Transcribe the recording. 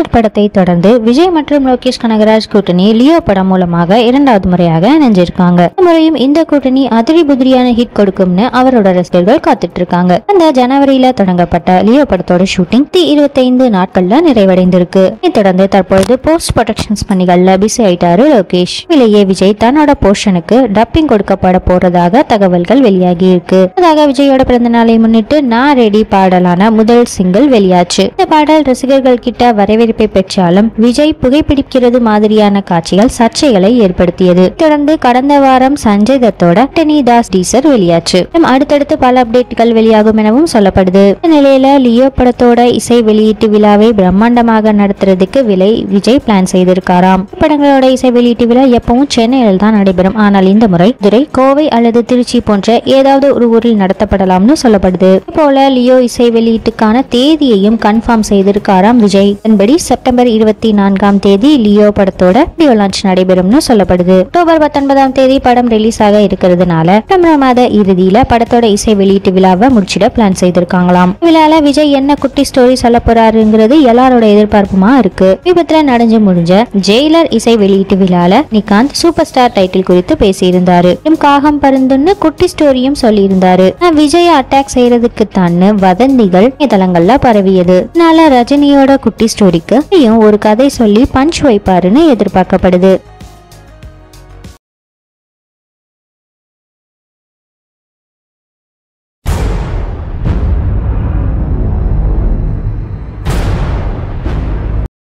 master படத்தை தொடர்ந்து விஜய் மற்றும் லோகேஷ் கனகராஜ் கூட்டணி லியோ படம் மூலமாக இரண்டாவது முறையாக இணைஞ்சிருக்காங்க இந்த முறையும் இந்த கூட்டணி அதிரி புதிரியான ஹிட் கொடுக்கும்னு அவரோட ரசிகர்கள் காத்துட்டு இருக்காங்க இந்த ஜனவரியில தொடங்கப்பட்ட லியோ படத்தோட ஷூட்டிங் இருபத்தைந்து நாட்கள்ல நிறைவடைந்திருக்கு இதைத் தொடர்ந்து தற்பொழுது போஸ்ட் ப்ரொடக்ஷன்ஸ் பணிகள்ல பிஸி ஆயிட்டாரு லோகேஷ் இதிலேயே விஜய் தன்னோட போர்ஷனுக்கு டப்பிங் கொடுக்கப்பட போறதாக தகவல்கள் வெளியாகி இருக்கு அதாக விஜயோட பிறந்த நாளை முன்னிட்டு நான் ரெடி பாடலான முதல் சிங்கிள் வெளியாச்சு இந்த பாடல் ரசிகர்கள் கிட்ட வரவேற்பை பெற்றாலும் விஜய் புகைப்பிடிக்கிறது மாதிரியான காட்சிகள் சர்ச்சைகளை ஏற்படுத்தியது தொடர்ந்து கடந்த வாரம் சஞ்சய் தத்தோட டெனி தாஸ் டீசர் வெளியாச்சு இன்னும் அடுத்தடுத்து பல அப்டேட்டுகள் வெளியாகும் எனவும் சொல்லப்படுது இந்த நிலையில லியோ படத்தோட இசை வெளியீட்டு விழாவை பிரம்மாண்டமாக நடத்துறதுக்கு விலை விஜய் பிளான் செய்திருக்காராம் படங்களோட இசை வெளியீட்டு விழா எப்பவும் சென்னையில் தான் நடைபெறும் ஆனால் இந்த முறை துரை கோவை அல்லது திருச்சி போன்ற ஏதாவது ஒரு ஊரில் நடத்தப்படலாம்னு சொல்லப்படுது இது போல லியோ இசை வெளியீட்டுக்கான தேதியையும் கன்ஃபார்ம் செய்திருக்காராம் விஜய் இதன்படி செப்டம்பர் இருபத்தி நான்காம் தேதி லியோ படத்தோட வீடியோ லான்ச் நடைபெறும்னு சொல்லப்படுது அக்டோபர் பத்தொன்பதாம் தேதி படம் ரிலீஸ் ஆக இருக்கிறதுனால செப்டம்பர் மாத இறுதியில படத்தோட இசை வெளியீட்டு விழாவை முடிச்சிட பிளான் செய்திருக்காங்களாம் விழால விஜய் என்ன குட்டி ஸ்டோரி சொல்ல போறாருங்கிறது எல்லாரோட எதிர்பார்ப்புமா இருக்கு விபத்துல நடந்து முடிஞ்ச ஜெயிலர் இசை வெளியீட்டு விழால நிகாந்த் சூப்பர் ஸ்டார் டைட்டில் குறித்து பேசியிருந்தாரு இன்னும் காகம் பருந்துன்னு குட்டி ஸ்டோரியும் சொல்லியிருந்தாரு ஆனா விஜய் அட்டாக் செய்யறதுக்கு தான் வதந்திகள் இணையதளங்கள்ல பரவியது அதனால ரஜினியோட குட்டி ஸ்டோரிக்கு இவரும் ஒரு கதை சொல்லி பஞ்ச் வைப்பாருன்னு எதிர்பார்க்கப்படுது